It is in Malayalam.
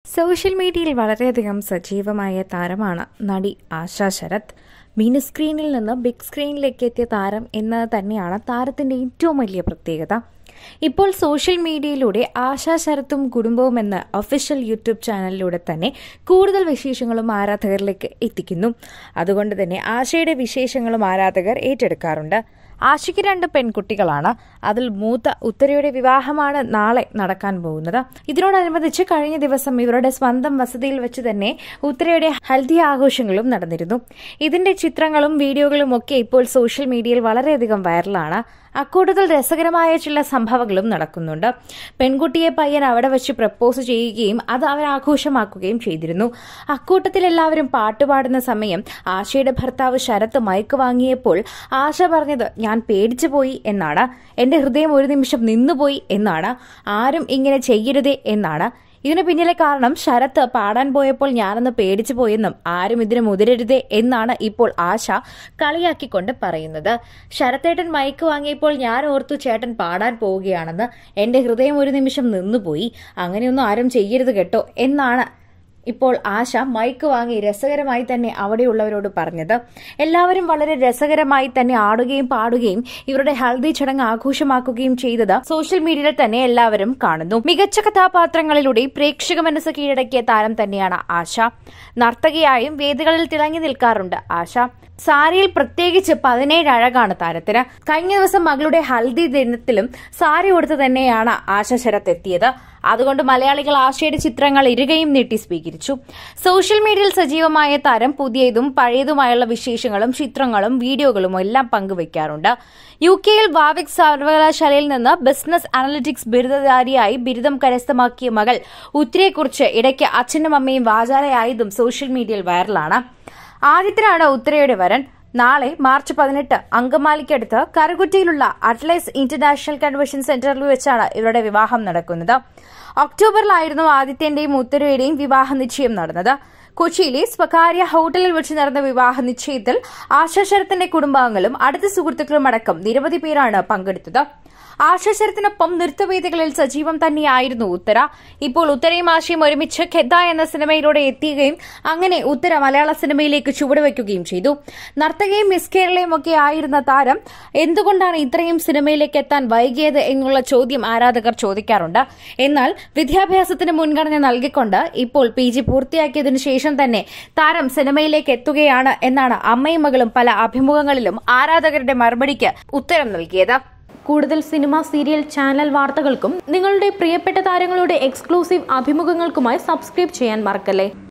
സോഷ്യൽ മീഡിയയിൽ വളരെയധികം സജീവമായ താരമാണ് നടി ആശാ ശരത് മിനി സ്ക്രീനിൽ നിന്ന് ബിഗ് സ്ക്രീനിലേക്ക് എത്തിയ താരം എന്നത് തന്നെയാണ് താരത്തിന്റെ ഏറ്റവും വലിയ പ്രത്യേകത ഇപ്പോൾ സോഷ്യൽ മീഡിയയിലൂടെ ആശാ ശരത്തും കുടുംബവും എന്ന ഒഫീഷ്യൽ യൂട്യൂബ് ചാനലിലൂടെ തന്നെ കൂടുതൽ വിശേഷങ്ങളും ആരാധകരിലേക്ക് എത്തിക്കുന്നു അതുകൊണ്ട് തന്നെ ആശയുടെ വിശേഷങ്ങളും ആരാധകർ ഏറ്റെടുക്കാറുണ്ട് ആശയ്ക്ക് രണ്ട് പെൺകുട്ടികളാണ് അതിൽ മൂത്ത ഉത്തരയുടെ വിവാഹമാണ് നാളെ നടക്കാൻ പോകുന്നത് ഇതിനോടനുബന്ധിച്ച് കഴിഞ്ഞ ദിവസം ഇവരുടെ സ്വന്തം വസതിയിൽ വെച്ച് തന്നെ ഉത്തരയുടെ ഹൽദി ആഘോഷങ്ങളും നടന്നിരുന്നു ഇതിന്റെ ചിത്രങ്ങളും വീഡിയോകളും ഒക്കെ ഇപ്പോൾ സോഷ്യൽ മീഡിയയിൽ വളരെയധികം വൈറലാണ് അക്കൂട്ടത്തിൽ രസകരമായ ചില സംഭവങ്ങളും നടക്കുന്നുണ്ട് പെൺകുട്ടിയെ പയ്യൻ അവിടെ വെച്ച് പ്രപ്പോസ് ചെയ്യുകയും അത് അവർ ആഘോഷമാക്കുകയും ചെയ്തിരുന്നു അക്കൂട്ടത്തിൽ എല്ലാവരും പാട്ടുപാടുന്ന സമയം ആശയുടെ ഭർത്താവ് ശരത്ത് മയക്ക് വാങ്ങിയപ്പോൾ ആശ പറഞ്ഞത് ഞാൻ പേടിച്ചു പോയി എന്നാണ് എന്റെ ഹൃദയം ഒരു നിമിഷം നിന്നുപോയി എന്നാണ് ആരും ഇങ്ങനെ ചെയ്യരുതേ എന്നാണ് ഇതിന് പിന്നിലെ കാരണം ശരത്ത് പാടാൻ പോയപ്പോൾ ഞാനൊന്ന് പേടിച്ചു പോയെന്നും ആരും ഇതിന് മുതിരരുതേ എന്നാണ് ഇപ്പോൾ ആശ കളിയാക്കിക്കൊണ്ട് പറയുന്നത് ശരത്തേട്ടൻ മയക്ക് വാങ്ങിയപ്പോൾ ഞാൻ ഓർത്തു ചേട്ടൻ പാടാൻ പോവുകയാണെന്ന് എന്റെ ഹൃദയം ഒരു നിമിഷം നിന്നുപോയി അങ്ങനെയൊന്നും ആരും ചെയ്യരുത് കേട്ടോ എന്നാണ് ഇപ്പോൾ ആശ മൈക്ക് വാങ്ങി രസകരമായി തന്നെ അവിടെയുള്ളവരോട് പറഞ്ഞത് എല്ലാവരും വളരെ രസകരമായി തന്നെ ആടുകയും പാടുകയും ഇവരുടെ ഹൽദി ചടങ്ങ് ആഘോഷമാക്കുകയും ചെയ്തത് സോഷ്യൽ മീഡിയയിൽ തന്നെ എല്ലാവരും കാണുന്നു മികച്ച കഥാപാത്രങ്ങളിലൂടെ പ്രേക്ഷക മനസ്സ് കീഴടക്കിയ താരം തന്നെയാണ് ആശ നർത്തകിയായും വേദികളിൽ തിളങ്ങി നിൽക്കാറുണ്ട് ആശ സാരിയിൽ പ്രത്യേകിച്ച് പതിനേഴ് അഴകാണ് താരത്തിന് കഴിഞ്ഞ ദിവസം മകളുടെ ഹൽദി ദിനത്തിലും സാരി ഉടുത്ത് തന്നെയാണ് ആശ ശരത്ത് എത്തിയത് അതുകൊണ്ട് മലയാളികൾ ആശയുടെ ചിത്രങ്ങൾ ഇരുകയും നീട്ടി സ്വീകരിച്ചു സോഷ്യൽ മീഡിയയിൽ സജീവമായ താരം പുതിയതും പഴയതുമായുള്ള വിശേഷങ്ങളും ചിത്രങ്ങളും വീഡിയോകളും എല്ലാം പങ്കുവയ്ക്കാറുണ്ട് യു കെയിൽ വാവിക് സർവകലാശാലയിൽ നിന്ന് ബിസിനസ് അനലിറ്റിക്സ് ബിരുദധാരിയായി ബിരുദം കരസ്ഥമാക്കിയ മകൾ ഉത്തരയെക്കുറിച്ച് ഇടയ്ക്ക് അച്ഛനും അമ്മയും വാചാലയായതും സോഷ്യൽ മീഡിയയിൽ വൈറലാണ് ആദിത്യനാണ് ഉത്തരയുടെ വരൻ നാളെ മാർച്ച് പതിനെട്ട് അങ്കമാലിക്കടുത്ത് കറുകുറ്റിയിലുള്ള അറ്റ്ലസ് ഇന്റർനാഷണൽ കൺവെൻഷൻ സെന്ററിൽ വെച്ചാണ് ഇവരുടെ വിവാഹം നടക്കുന്നത് ഒക്ടോബറിലായിരുന്നു ആദിത്യന്റെയും ഉത്തരയുടെയും വിവാഹ നിശ്ചയം നടന്നത് കൊച്ചിയിലെ സ്വകാര്യ ഹോട്ടലിൽ വെച്ച് നടന്ന വിവാഹ നിശ്ചയത്തിൽ ആശാശരത്തിന്റെ കുടുംബാംഗങ്ങളും അടുത്ത സുഹൃത്തുക്കളും അടക്കം നിരവധി പേരാണ് പങ്കെടുത്തത് ആശാശരത്തിനൊപ്പം നൃത്തവേദികളിൽ സജീവം തന്നെയായിരുന്നു ഉത്തര ഇപ്പോൾ ഉത്തരയും ആശയും ഒരുമിച്ച് ഖെദ്ദ എന്ന സിനിമയിലൂടെ എത്തുകയും അങ്ങനെ ഉത്തര മലയാള സിനിമയിലേക്ക് ചുവടുവയ്ക്കുകയും ചെയ്തു നർത്തകയും മിസ് കേരളയും ഒക്കെ ആയിരുന്ന താരം എന്തുകൊണ്ടാണ് ഇത്രയും സിനിമയിലേക്ക് എത്താൻ വൈകിയത് എന്നുള്ള ചോദ്യം ആരാധകർ ചോദിക്കാറുണ്ട് എന്നാൽ വിദ്യാഭ്യാസത്തിന് മുൻഗണന നൽകിക്കൊണ്ട് ഇപ്പോൾ പി ജി പൂർത്തിയാക്കിയതിനു ശേഷം തന്നെ താരം സിനിമയിലേക്ക് എത്തുകയാണ് എന്നാണ് അമ്മയും മകളും പല അഭിമുഖങ്ങളിലും ആരാധകരുടെ മറുപടിക്ക് ഉത്തരം നൽകിയത് കൂടുതൽ സിനിമ സീരിയൽ ചാനൽ വാർത്തകൾക്കും നിങ്ങളുടെ പ്രിയപ്പെട്ട താരങ്ങളുടെ എക്സ്ക്ലൂസീവ് അഭിമുഖങ്ങൾക്കുമായി സബ്സ്ക്രൈബ് ചെയ്യാൻ മറക്കല്ലേ